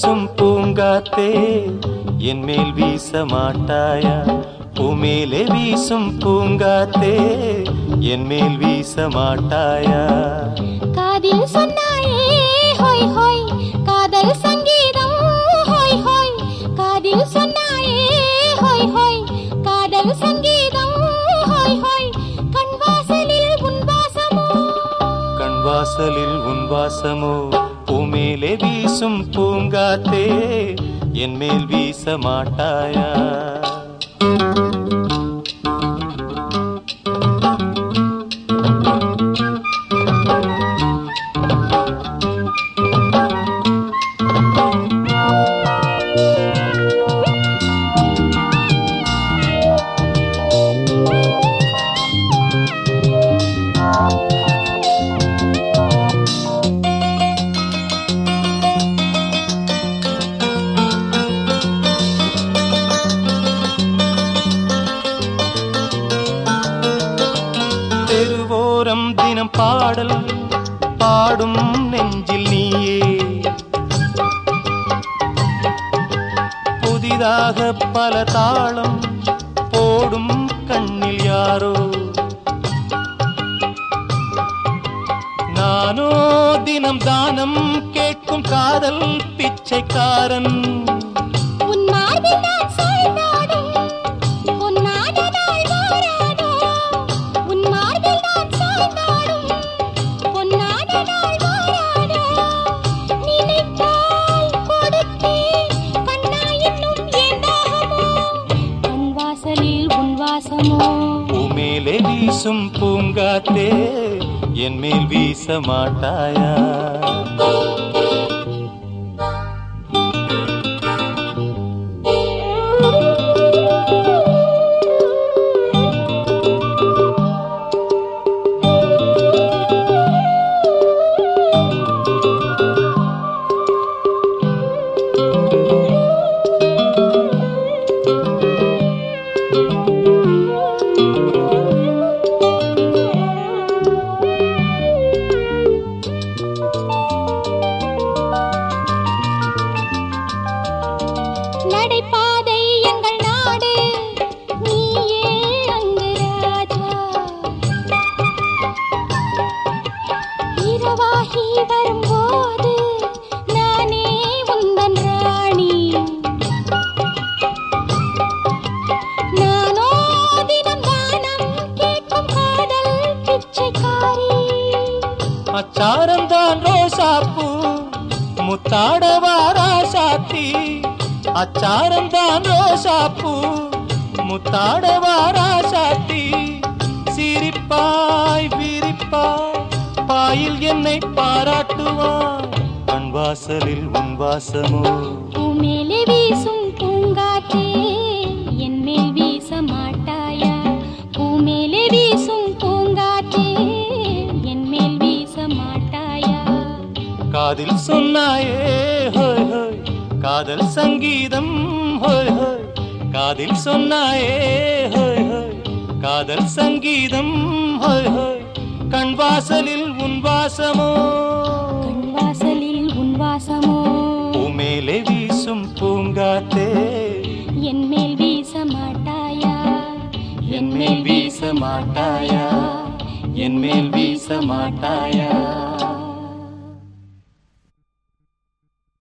வீசும் பூங்காத்தே என் மேல் வீச மாட்டாயா பூமேலே வீசும் பூங்காத்தே என் மேல் வீச மாட்டாயா காதில் சொன்னாயே ஹோய் ஹோய் காதல் சங்கீதம் ஹோய் ஹோய் காதில் சொன்னாயே ஹோய் ஹோய் காதல் சங்கீதம் ஹோய் ஹோய் கண் வாசலில் உன் வாசமோ கண் வாசலில் உன் வாசமோ பூமேலே வீசும் பூங்காத்தே என் மேல் வீச மாட்டாயா தெருவோரம் தினம் பாடல் பாடும் நெஞ்சில் நீயே புதிதாக பல தாளம் போடும் கண்ணில் யாரோ நானோ தினம் தானம் கேட்கும் காதல் பிச்சைக்காரன் உன் மார்பில் நான் சாய்ந்தாடும் பொன்னான நாள் வாராதோ உன் மார்பில் நான் சாய்ந்தாடும் பொன்னான நாள் வாராதோ நினைத்தால் கொடுத்தேன் கண்ணா இன்னும் ஏன் தாகமோ கண் வாசலில் உன் வாசமோ பூமேலே வீசும் பூங்காத்தே என் மேல் வீச மாட்டாயா நடைபாதை எங்கள் நாடு நீயே அங்கு ராஜா இரவாகி வரும்போது நானே உந்தன் ராணி நானோ தினம் தானம் கேட்கும் காதல் பிச்சைக்காரி அச்சாரம் தான் ரோசாப்பூ முத்தாடவா ராசாத்தி அச்சாரம் தான் ரோசாப்பூ முத்தாடவா ராசாத்தி சிரிப்பாய் விரிப்பாய் பாயில் என்னை பாராட்டுவாய் கண் வாசலில் உன் வாசமோ பூமேலே வீசும் பூங்காற்றே என் மேல் வீச மாட்டாயா பூமேலே வீசும் பூங்காற்றே என் மேல் வீச மாட்டாயா காதில் சொன்னாயே ஹோய் ஹோய் காதல் சங்கீதம் ஹோய் ஹோய் காதில் சொன்னாயே ஹோய் ஹோய் காதல் சங்கீதம் ஹோய் ஹோய் கண் வாசலில் உன் வாசமோ கண் வாசலில் உன் வாசமோ பூமேலே வீசும் பூங்காத்தே என் மேல் வீச மாட்டாயா என் மேல் வீச மாட்டாயா என் மேல் வீச மாட்டாயா